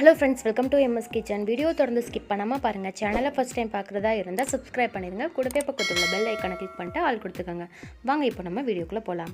hello friends welcome to MS kitchen video தொடர்ந்து ஸ்கிப் பண்ணாமல் பாருங்கள் சேனலை ஃபஸ்ட் டைம் பார்க்குறதா இருந்தால் சப்ஸ்கிரைப் பண்ணிடுங்க கூடவே பக்கத்தில் உள்ள பெல் ஐக்கானை கிளிக் பண்ணிட்டு ஆள் கொடுத்துக்கோங்க வாங்க இப்போ நம்ம வீடியோக்குள்ளே போகலாம்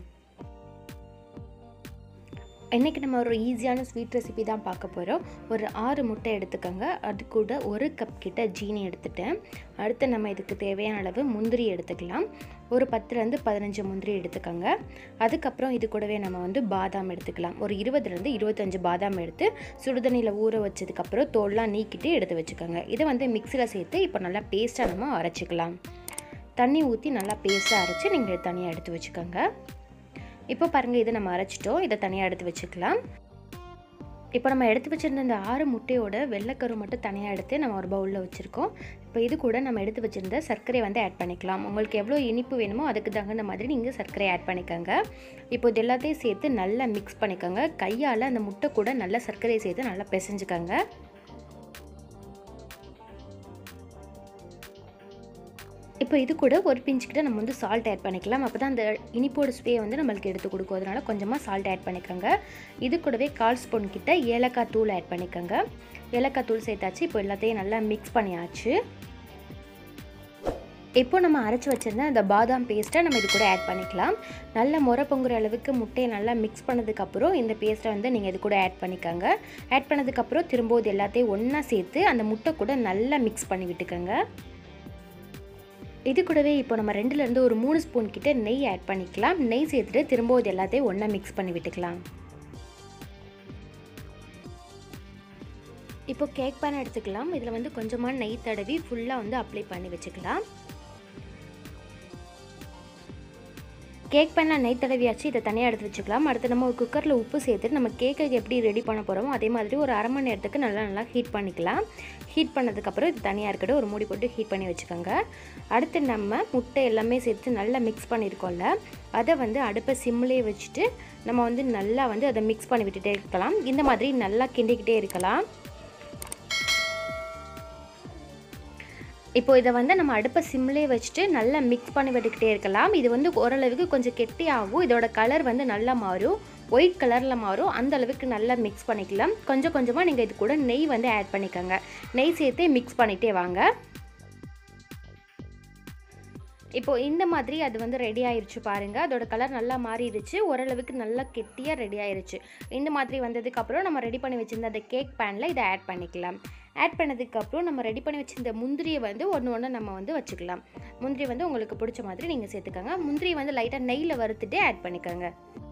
இன்றைக்கி நம்ம ஒரு ஈஸியான ஸ்வீட் ரெசிபி தான் பார்க்க போகிறோம் ஒரு ஆறு முட்டை எடுத்துக்கோங்க அது கூட ஒரு கப் கிட்ட ஜீனி எடுத்துட்டேன் அடுத்து நம்ம இதுக்கு தேவையான அளவு முந்திரி எடுத்துக்கலாம் ஒரு பத்துலேருந்து பதினஞ்சு முந்திரி எடுத்துக்கோங்க அதுக்கப்புறம் இது கூடவே நம்ம வந்து பாதாம் எடுத்துக்கலாம் ஒரு இருபதுலேருந்து இருபத்தஞ்சு பாதாம் எடுத்து சுடுதண்ணியில் ஊற வச்சதுக்கப்புறம் தோல்லாம் நீக்கிட்டு எடுத்து வச்சுக்கோங்க இதை வந்து மிக்சியில் சேர்த்து இப்போ நல்லா பேஸ்ட்டாக நம்ம அரைச்சிக்கலாம் தண்ணி ஊற்றி நல்லா பேஸ்ட்டாக அரைச்சி நீங்கள் தனியாக எடுத்து வச்சுக்கோங்க இப்போ பாருங்கள் இதை நம்ம அரைச்சிட்டோம் இதை தனியாக எடுத்து வச்சுக்கலாம் இப்போ நம்ம எடுத்து வச்சுருந்த இந்த ஆறு முட்டையோட வெள்ளைக்கரு மட்டும் தனியாக எடுத்து நம்ம ஒரு பவுலில் வச்சுருக்கோம் இப்போ இது கூட நம்ம எடுத்து வச்சுருந்த சர்க்கரை வந்து ஆட் பண்ணிக்கலாம் உங்களுக்கு எவ்வளோ இனிப்பு வேணுமோ அதுக்கு தகுந்த மாதிரி நீங்கள் சர்க்கரை ஆட் பண்ணிக்கோங்க இப்போ இது எல்லாத்தையும் சேர்த்து நல்லா மிக்ஸ் பண்ணிக்கோங்க கையால் அந்த முட்டை கூட நல்லா சர்க்கரையை சேர்த்து நல்லா பிசைஞ்சுக்கோங்க இப்போ இது கூட ஒரு பிஞ்சுக்கிட்ட நம்ம வந்து சால்ட் ஆட் பண்ணிக்கலாம் அப்போ தான் அந்த இனிப்போட ஸ்வே வந்து நம்மளுக்கு எடுத்து கொடுக்கும் அதனால் கொஞ்சமாக சால்ட் ஆட் பண்ணிக்கோங்க இது கூடவே கால் ஸ்பூன் கிட்ட ஏலக்காய் தூள் ஆட் பண்ணிக்கோங்க ஏலக்காய் தூள் சேர்த்தாச்சு இப்போ எல்லாத்தையும் நல்லா மிக்ஸ் பண்ணியாச்சு இப்போ நம்ம அரைச்சி வச்சுருந்த அந்த பாதாம் பேஸ்ட்டை நம்ம இது கூட ஆட் பண்ணிக்கலாம் நல்லா முறை பொங்குற அளவுக்கு முட்டையை நல்லா மிக்ஸ் பண்ணதுக்கப்புறம் இந்த பேஸ்ட்டை வந்து நீங்கள் இது கூட ஆட் பண்ணிக்கோங்க ஆட் பண்ணதுக்கப்புறம் திரும்ப இது எல்லாத்தையும் ஒன்றா சேர்த்து அந்த முட்டை கூட நல்லா மிக்ஸ் பண்ணி விட்டுக்கோங்க இது கூடவே இப்போ நம்ம ரெண்டுலேருந்து ஒரு மூணு ஸ்பூன் கிட்ட நெய் ஆட் பண்ணிக்கலாம் நெய் சேர்த்துட்டு திரும்ப இது எல்லாத்தையும் ஒன்றா மிக்ஸ் பண்ணி விட்டுக்கலாம் இப்போ கேக் பேன் எடுத்துக்கலாம் இதில் வந்து கொஞ்சமாக நெய் தடவி ஃபுல்லாக வந்து அப்ளை பண்ணி வச்சுக்கலாம் கேக் பேனில் நெய் தடவியாச்சு இதை தனியாக எடுத்து வச்சுக்கலாம் அடுத்து நம்ம ஒரு குக்கரில் உப்பு சேர்த்துட்டு நம்ம கேக்கு எப்படி ரெடி பண்ண போகிறோமோ அதே மாதிரி ஒரு அரை மணி நேரத்துக்கு நல்லா நல்லா ஹீட் பண்ணிக்கலாம் ஹீட் பண்ணதுக்கப்புறம் இது தனியாக இருக்கட்டும் ஒரு மூடி போட்டு ஹீட் பண்ணி வச்சுக்கோங்க அடுத்து நம்ம முட்டை எல்லாமே சேர்த்து நல்லா மிக்ஸ் பண்ணியிருக்கோம்ல அதை வந்து அடுப்பை சிம்லேயே வச்சுட்டு நம்ம வந்து நல்லா வந்து அதை மிக்ஸ் பண்ணி விட்டுட்டே இருக்கலாம் இந்த மாதிரி நல்லா கிண்டிக்கிட்டே இருக்கலாம் இப்போ இதை வந்து நம்ம அடுப்பை சிம்லேயே வச்சுட்டு நல்லா மிக்ஸ் பண்ணி விட்டுக்கிட்டே இருக்கலாம் இது வந்து ஓரளவுக்கு கொஞ்சம் கெட்டியாகும் இதோட கலர் வந்து நல்லா மாறும் ஒயிட் கலரில் மாறும் அந்த அளவுக்கு நல்லா மிக்ஸ் பண்ணிக்கலாம் கொஞ்சம் கொஞ்சமாக நீங்கள் இது கூட நெய் வந்து ஆட் பண்ணிக்கோங்க நெய் சேர்த்து மிக்ஸ் பண்ணிகிட்டே வாங்க இப்போது இந்த மாதிரி அது வந்து ரெடி ஆயிருச்சு பாருங்கள் அதோட கலர் நல்லா மாறிடுச்சு ஓரளவுக்கு நல்லா கெட்டியாக ரெடி ஆயிருச்சு இந்த மாதிரி வந்ததுக்கப்புறம் நம்ம ரெடி பண்ணி வச்சுருந்த அந்த கேக் பேனில் இதை ஆட் பண்ணிக்கலாம் ஆட் பண்ணதுக்கப்புறம் நம்ம ரெடி பண்ணி வச்சுருந்த முந்திரியை வந்து ஒன்று ஒன்று நம்ம வந்து வச்சுக்கலாம் முந்திரி வந்து உங்களுக்கு பிடிச்ச மாதிரி நீங்கள் சேர்த்துக்கோங்க முந்திரியை வந்து லைட்டாக நெய்யில் வறுத்துட்டு ஆட் பண்ணிக்கோங்க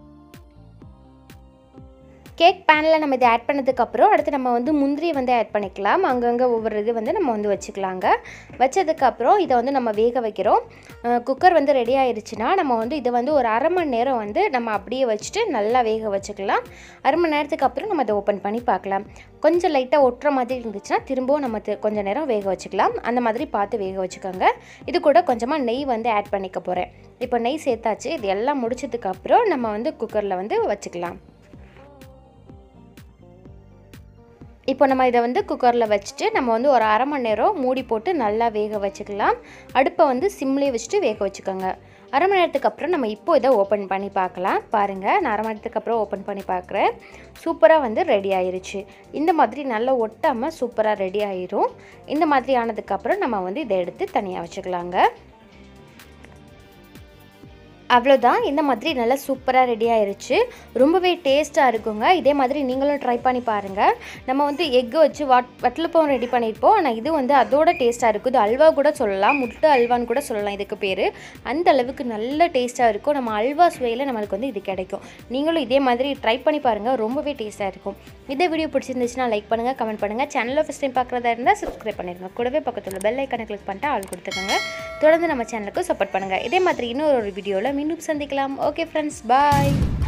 கேக் பேனில் நம்ம இதை ஆட் பண்ணதுக்கப்புறம் அடுத்து நம்ம வந்து முந்திரியை வந்து ஆட் பண்ணிக்கலாம் அங்கங்கே ஒவ்வொரு இது வந்து நம்ம வந்து வச்சுக்கலாங்க வச்சதுக்கப்புறம் இதை வந்து நம்ம வேக வைக்கிறோம் குக்கர் வந்து ரெடி ஆயிடுச்சுன்னா நம்ம வந்து இதை வந்து ஒரு அரை மணி நேரம் வந்து நம்ம அப்படியே வச்சுட்டு நல்லா வேக வச்சுக்கலாம் அரை மணி நேரத்துக்கு அப்புறம் நம்ம அதை ஓப்பன் பண்ணி பார்க்கலாம் கொஞ்சம் லைட்டாக ஒட்டுற மாதிரி இருந்துச்சுன்னா திரும்பவும் நம்ம கொஞ்சம் நேரம் வேக வச்சுக்கலாம் அந்த மாதிரி பார்த்து வேக வச்சுக்கோங்க இது கூட கொஞ்சமாக நெய் வந்து ஆட் பண்ணிக்க போகிறேன் இப்போ நெய் சேர்த்தாச்சு இது எல்லாம் முடிச்சதுக்கப்புறம் நம்ம வந்து குக்கரில் வந்து வச்சுக்கலாம் இப்போ நம்ம இதை வந்து குக்கரில் வச்சுட்டு நம்ம வந்து ஒரு அரை மணி நேரம் மூடி போட்டு நல்லா வேக வச்சுக்கலாம் அடுப்பை வந்து சிம்லேயே வச்சுட்டு வேக வச்சுக்கோங்க அரை மணி நேரத்துக்கு அப்புறம் நம்ம இப்போ இதை ஓப்பன் பண்ணி பார்க்கலாம் பாருங்கள் நான் அரை மணி நேரத்துக்கு அப்புறம் ஓப்பன் பண்ணி பார்க்குறேன் சூப்பராக வந்து ரெடி ஆயிருச்சு இந்த மாதிரி நல்லா ஒட்டாமல் சூப்பராக ரெடி ஆயிரும் இந்த மாதிரி ஆனதுக்கப்புறம் நம்ம வந்து இதை எடுத்து தனியாக வச்சுக்கலாங்க அவ்வளோதான் இந்த மாதிரி நல்லா சூப்பராக ரெடி ஆயிருச்சு ரொம்பவே டேஸ்ட்டாக இருக்குங்க இதே மாதிரி நீங்களும் ட்ரை பண்ணி பாருங்கள் நம்ம வந்து எக்கு வச்சு வாட் வட்டலப்பம் ரெடி பண்ணியிருப்போம் ஆனால் இது வந்து அதோட டேஸ்ட்டாக இருக்கும் இது அல்வா கூட சொல்லலாம் முட்டை அல்வான்னு கூட சொல்லலாம் இதுக்கு பேர் அந்த அளவுக்கு நல்ல டேஸ்ட்டாக இருக்கும் நம்ம அல்வா சுவையில் நம்மளுக்கு வந்து இது கிடைக்கும் நீங்களும் இதே மாதிரி ட்ரை பண்ணி பாருங்கள் ரொம்பவே டேஸ்ட்டாக இருக்கும் இந்த வீடியோ பிடிச்சிருந்துச்சுன்னா லைக் பண்ணுங்கள் கமெண்ட் பண்ணுங்கள் சேனலில் ஃபஸ்ட் டைம் பார்க்குறதா இருந்தால் சப்ஸ்கிரைப் பண்ணிடுங்க கூடவே பக்கத்தில் பெல் ஐக்கனை கிளிக் பண்ணிட்டு ஆள் கொடுத்துக்கோங்க தொடர்ந்து நம்ம சேனலுக்கு சப்போர்ட் பண்ணுங்கள் இதே மாதிரி இன்னொரு ஒரு வீடியோவில் மீண்டும் சந்திக்கலாம் ஓகே ஃப்ரெண்ட்ஸ் பாய்